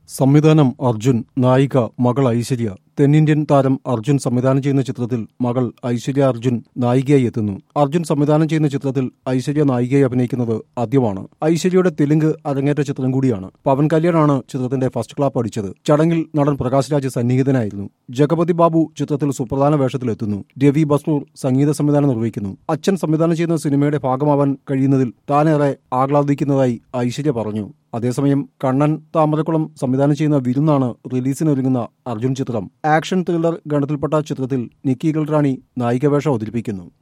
സംവിധാനം അർജുൻ നായിക മകൾ ഐശ്വര്യ തെന്നിന്ത്യൻ താരം അർജുൻ സംവിധാനം ചെയ്യുന്ന ചിത്രത്തിൽ മകൾ ഐശ്വര്യ അർജുൻ നായികയായി എത്തുന്നു അർജുൻ സംവിധാനം ചെയ്യുന്ന ചിത്രത്തിൽ ഐശ്വര്യ നായികയായി അഭിനയിക്കുന്നത് ആദ്യമാണ് ഐശ്വര്യയുടെ തെലുങ്ക് അരങ്ങേറ്റ ചിത്രം കൂടിയാണ് പവൻ കല്യാണാണ് ചിത്രത്തിന്റെ ഫസ്റ്റ് ക്ലാപ്പ് അടിച്ചത് ചടങ്ങിൽ നടൻ പ്രകാശ് രാജ് സന്നിഹിതനായിരുന്നു ജഗപതി ബാബു ചിത്രത്തിൽ സുപ്രധാന വേഷത്തിലെത്തുന്നു രവി ബസ്രൂർ സംഗീത സംവിധാനം നിർവഹിക്കുന്നു അച്ഛൻ സംവിധാനം ചെയ്യുന്ന സിനിമയുടെ ഭാഗമാവാൻ കഴിയുന്നതിൽ താനേറെ ആഹ്ലാദിക്കുന്നതായി ഐശ്വര്യ പറഞ്ഞു അതേസമയം കണ്ണൻ താമരക്കുളം സംവിധാനം ചെയ്യുന്ന വിരുന്നാണ് റിലീസിനൊരുങ്ങുന്ന അർജുൻ ചിത്രം ആക്ഷൻ ത്രില്ലർ ഗണത്തിൽപ്പെട്ട ചിത്രത്തിൽ നിക്കി ഗൽറാണി നായികവേഷം അവതരിപ്പിക്കുന്നു